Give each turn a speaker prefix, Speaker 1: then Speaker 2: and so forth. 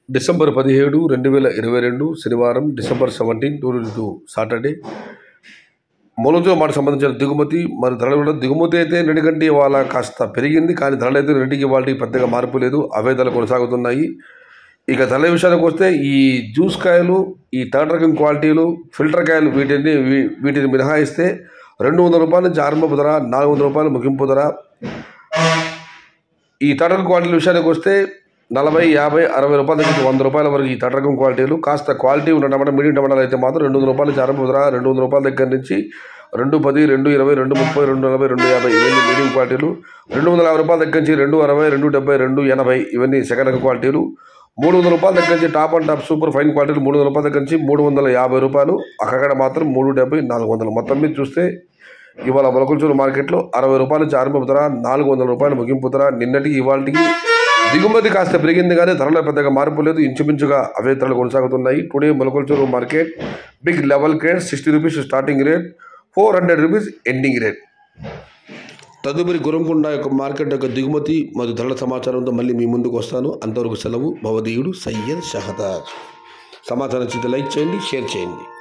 Speaker 1: December పదిహేడు రెండు వేల ఇరవై రెండు శనివారం December seventeen two two Saturday మూలంతో మాట సంబంధించిన దిగుమతి మరి ధరలు కూడా దిగుమతి అయితే నిడికంటే ఇవాళ కాస్త పెరిగింది కానీ ధరలు అయితే రెండింటికి ఇవాళ పెద్దగా మార్పు లేదు అవే ధరలు కొనసాగుతున్నాయి ఇక ధరల విషయానికి వస్తే ఈ జ్యూస్ కాయలు ఈ థర్డ్ రకం క్వాలిటీలు ఫిల్టర్ కాయలు వీటిని వీ- వీటిని మినహాయిస్తే రెండు వందల రూపాయల నుంచి ఆరంభపు ధర నాలుగు వందల రూపాయలు ముగింపు ధర ఈ తటకం క్వాలిటీల విషయానికి వస్తే నలభై యాభై అరవై రూపాయల నుంచి వంద రూపాయల వరకు ఈ తటకం క్వాలిటీలు కాస్త క్వాలిటీ ఉన్న టమాటా మీడియం టమాటాలు అయితే మాత్రం రెండు వందల రూపాయల నుంచి ఆరంభ ధర రెండు వందల రూపాయల దగ్గర నుంచి రెండు పది రెండు ఇరవై రెండు ముప్పై రెండు నలభై రెండు యాభై ఇవన్నీ మీడియం క్వాలిటీలు రెండు వందల యాభై రూపాయల దగ్గర నుంచి రెండు అరవై రెండు డెబ్బై రెండు ఎనభై ఇవన్నీ సెకండ్ రకం క్వాలిటీలు మూడు వందల రూపాయల దగ్గర నుంచి top and top super fine క్వాలిటీలు మూడు వందల రూపాయల దగ్గర నుంచి మూడు వందల యాభై రూపాయలు అక్కడ మాత్రం మూడు డెబ్బై నాలుగు వందలు మొత్తం మీద చూస్తే ఇవాళ మొలకల్చూరు మార్కెట్లో అరవై రూపాయల నుంచి ఆరంభపు ధర నాలుగు వందల రూపాయలు ముగింపు ధర నిన్నటికి ఇవాళకి దిగుమతి కాస్త పెరిగింది కానీ ధరలో పెద్దగా మార్పు లేదు ఇంచుమించుగా అవే ధరలు కొనసాగుతున్నాయి today Molakalchuru market big level crate sixty rupees starting rate four hundred rupees ending rate తదుపరి గురంకొండ యొక్క మార్కెట్ యొక్క దిగుమతి మరియు ధరల సమాచారంతో మళ్ళీ మీ ముందుకు వస్తాను అంతవరకు సెలవు భవదీయుడు సయ్యద్ షహదార్ సమాచారం నచ్చితే లైక్ చేయండి షేర్ చేయండి